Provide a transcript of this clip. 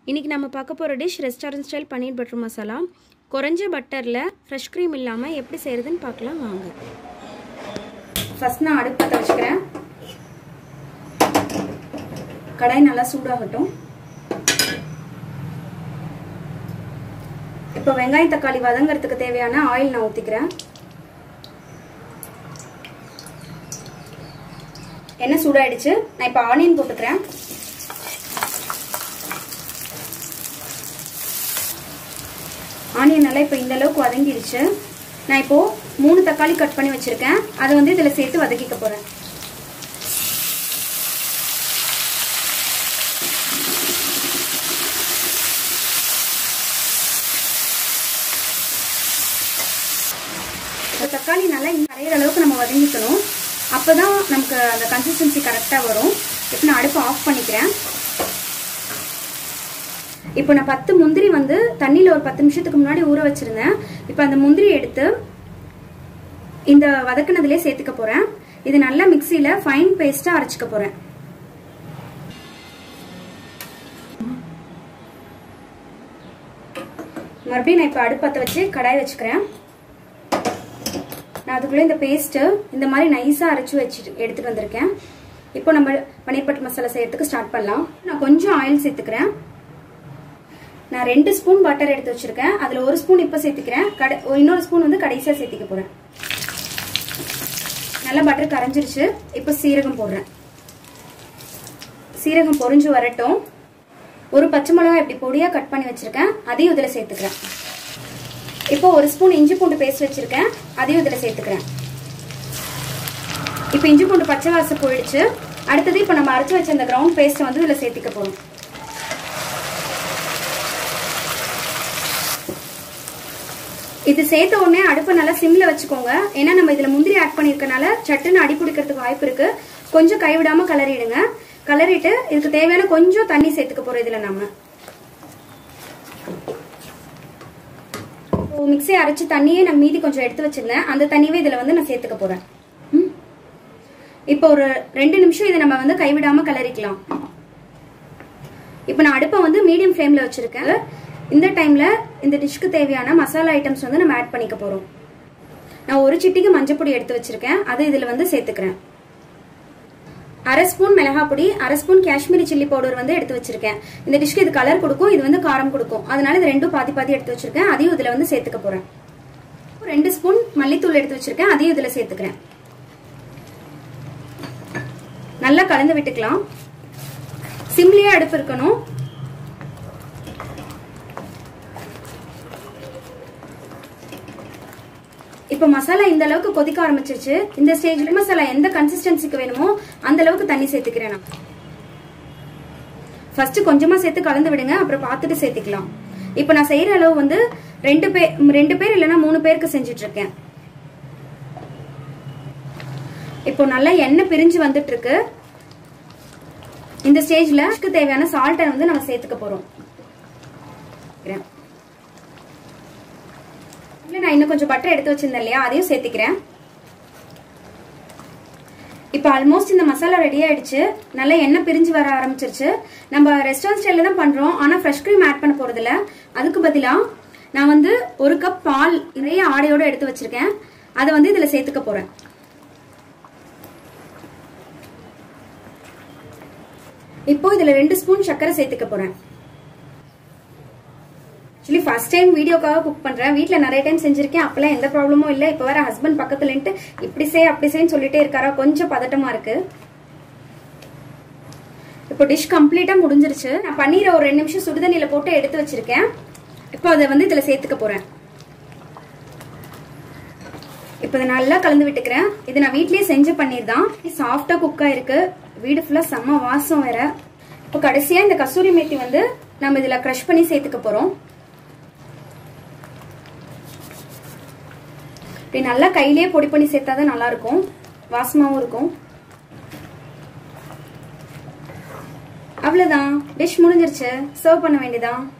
இன்றைக்கி நம்ம பார்க்க போகிற dish restaurant style paneer butter masala குறைஞ்ச பட்டரில் ஃப்ரெஷ் க்ரீம் இல்லாமல் எப்படி செய்கிறதுன்னு பார்க்கலாம் வாங்க ஃபஸ்ட் நான் அடுப்பு பற்ற வச்சுக்கிறேன் கடாய் நல்லா சூடாகட்டும் இப்போ வெங்காயம் தக்காளி வதங்கிறதுக்கு தேவையான ஆயில் நான் ஊற்றிக்கிறேன் எண்ணெய் சூடாயிடுச்சு நான் இப்போ ஆனியன் போட்டுக்கிறேன் ஆனியன் நல்லா இப்போ இந்த அளவுக்கு வதங்கிடுச்சு நான் இப்போ மூணு தக்காளி கட் பண்ணி வச்சிருக்கேன் அதை வந்து இதில் சேர்த்து வதக்கிக்க போகிறேன் தக்காளி நல்லா கரையிற அளவுக்கு நம்ம வதங்கிக்கணும் அப்போ தான் நமக்கு அந்த கன்சிஸ்டன்சி கரெக்டாக வரும் இப்போ நான் அடுப்பு ஆஃப் பண்ணிக்கிறேன் இப்போ நான் பத்து முந்திரி வந்து தண்ணியில் ஒரு பத்து நிமிஷத்துக்கு முன்னாடி ஊற வச்சிருந்தேன் இப்போ அந்த முந்திரி எடுத்து இந்த வதக்குனதுலேயே சேர்த்துக்க போகிறேன் இது நல்லா மிக்சியில் ஃபைன் பேஸ்ட்டாக அரைச்சிக்க போகிறேன் மறுபடியும் நான் இப்போ அடுப்பத்தை வச்சு கடாய் வச்சுக்கிறேன் நான் அதுக்குள்ளே இந்த பேஸ்ட்டு இந்த மாதிரி நைஸாக அரைச்சி வச்சுட்டு எடுத்துகிட்டு வந்திருக்கேன் இப்போ நம்ம பன்னீர் பட்டர் மசாலா செய்யறதுக்கு ஸ்டார்ட் பண்ணலாம் நான் கொஞ்சம் ஆயில் சேர்த்துக்கிறேன் நான் ரெண்டு ஸ்பூன் பட்டர் எடுத்து வச்சிருக்கேன் அதில் ஒரு ஸ்பூன் இப்போ சேர்த்துக்கிறேன் கடை இன்னொரு ஸ்பூன் வந்து கடைசியாக சேர்த்திக்க போகிறேன் நல்லா பட்டர் கரைஞ்சிருச்சு இப்போ சீரகம் போடுறேன் சீரகம் பொறிஞ்சு வரட்டும் ஒரு பச்சை மிளகாய் இப்படி பொடியாக கட் பண்ணி வச்சிருக்கேன் அதையும் இதில் சேர்த்துக்கிறேன் இப்போ ஒரு ஸ்பூன் இஞ்சி பூண்டு பேஸ்ட் வச்சிருக்கேன் அதையும் இதில் சேர்த்துக்கிறேன் இப்போ இஞ்சி பூண்டு பச்சை வாசம் போயிடுச்சு அடுத்தது இப்போ நம்ம அரைச்சி வச்ச அந்த கிரவுண்ட் பேஸ்ட்டை வந்து இதில் சேர்த்துக்க போகிறோம் இது சேர்த்த உடனே அடுப்பை நல்லா சிம்ல வச்சுக்கோங்க ஏன்னா நம்ம இதுல முந்திரி ஆட் பண்ணிருக்கனால சட்டுன்னு அடி பிடிக்கிறதுக்கு வாய்ப்பு இருக்கு கொஞ்சம் கைவிடாம கலரிடுங்க கலரிட்டு இதுக்கு தேவையான கொஞ்சம் தண்ணி சேர்த்துக்க போறோம் இதுல நம்ம மிக்சி அரைச்சு தண்ணியே நான் மீதி கொஞ்சம் எடுத்து வச்சிருந்தேன் அந்த தண்ணியவே இதுல வந்து நான் சேர்த்துக்க போறேன் இப்போ ஒரு ரெண்டு நிமிஷம் இதை நம்ம வந்து கைவிடாம கலரிக்கலாம் இப்போ நான் அடுப்பை வந்து மீடியம் ஃப்ளேம்ல வச்சிருக்கேன் இந்த டைம்ல இந்த டிஷ்க்கு தேவையான மசாலா ஐட்டம்ஸ் வந்து நம்ம ஆட் பண்ணிக்க போறோம் நான் ஒரு சிட்டிக்கு மஞ்சப்பொடி எடுத்து வச்சிருக்கேன் அதை இதுல வந்து சேர்த்துக்கிறேன் அரை ஸ்பூன் மிளகாய் பொடி அரை ஸ்பூன் காஷ்மீரி சில்லி பவுடர் வந்து எடுத்து வச்சிருக்கேன் இந்த டிஷ்க்கு இது கலர் கொடுக்கும் இது வந்து காரம் கொடுக்கும் அதனால இது ரெண்டும் பாதி பாதி எடுத்து வச்சிருக்கேன் அதையும் இதுல வந்து சேர்த்துக்க போறேன் ரெண்டு ஸ்பூன் மல்லித்தூள் எடுத்து வச்சிருக்கேன் அதையும் இதுல சேர்த்துக்கிறேன் நல்லா கலந்து விட்டுக்கலாம் சிம்லியா அடுப்பு இருக்கணும் இப்போ மசாலா இந்த அளவுக்கு கொதிக்க ஆரம்பிச்சிருச்சு இந்த ஸ்டேஜ்ல மசாலா எந்த கன்சிஸ்டன்சிக்கு வேணுமோ அந்த அளவுக்கு தண்ணி சேர்த்துக்கிறேன் நான் ஃபர்ஸ்ட் கொஞ்சமா சேர்த்து கலந்து விடுங்க அப்புறம் பார்த்துட்டு சேர்த்துக்கலாம் இப்போ நான் செய்யற அளவு வந்து ரெண்டு பேர் ரெண்டு பேர் இல்லைன்னா மூணு பேருக்கு செஞ்சுட்டு இருக்கேன் இப்போ நல்லா எண்ணெய் பிரிஞ்சு வந்துட்டு இருக்கு இந்த ஸ்டேஜ்ல தேவையான சால்ட்டை வந்து நம்ம சேர்த்துக்க போறோம் நான் இன்னும் கொஞ்சம் பட்டர் எடுத்து வச்சிருந்தேன் இல்லையா அதையும் சேர்த்துக்கிறேன் இப்போ ஆல்மோஸ்ட் இந்த மசாலா ரெடி ஆயிடுச்சு நல்லா எண்ணெய் பிரிஞ்சு வர ஆரம்பிச்சிருச்சு நம்ம ரெஸ்டாரண்ட் ஸ்டைல தான் பண்றோம் ஆனா ஃப்ரெஷ் க்ரீம் ஆட் பண்ண போறது இல்ல அதுக்கு பதிலா நான் வந்து ஒரு கப் பால் நிறைய ஆடையோட எடுத்து வச்சிருக்கேன் அதை வந்து இதுல சேர்த்துக்க போறேன் இப்போ இதுல ரெண்டு ஸ்பூன் சர்க்கரை சேர்த்துக்க போறேன் ஆக்சுவலி ஃபர்ஸ்ட் டைம் வீடியோக்காக குக் பண்றேன் வீட்ல நிறைய டைம் செஞ்சிருக்கேன் அப்பெல்லாம் எந்த ப்ராப்ளமும் இல்லை இப்போ வேற ஹஸ்பண்ட் பக்கத்துலன்ட்டு இப்படி செய் அப்படி செய்ன்னு சொல்லிட்டே இருக்காரா கொஞ்சம் பதட்டமா இருக்கு இப்போ டிஷ் கம்ப்ளீட்டா முடிஞ்சிருச்சு நான் பன்னீரை ஒரு ரெண்டு நிமிஷம் சுடுதண்ணியில போட்டு எடுத்து வச்சிருக்கேன் இப்போ அதை வந்து இதுல சேர்த்துக்க போறேன் இப்போ இதை நல்லா கலந்து விட்டுக்கிறேன் இது நான் வீட்லயே செஞ்ச பன்னீர் தான் சாஃப்டா குக் ஆயிருக்கு வீடு ஃபுல்லா செம்ம வாசம் வேற இப்போ கடைசியா இந்த கசூரி மேத்தி வந்து நம்ம இதுல க்ரஷ் பண்ணி சேர்த்துக்க போறோம் இப்படி நல்லா கையிலேயே பொடி பண்ணி சேர்த்தா தான் நல்லா இருக்கும் வாசமாவும் இருக்கும் அவ்வளவுதான் டிஷ் முடிஞ்சிருச்சு சர்வ் பண்ண வேண்டியதான்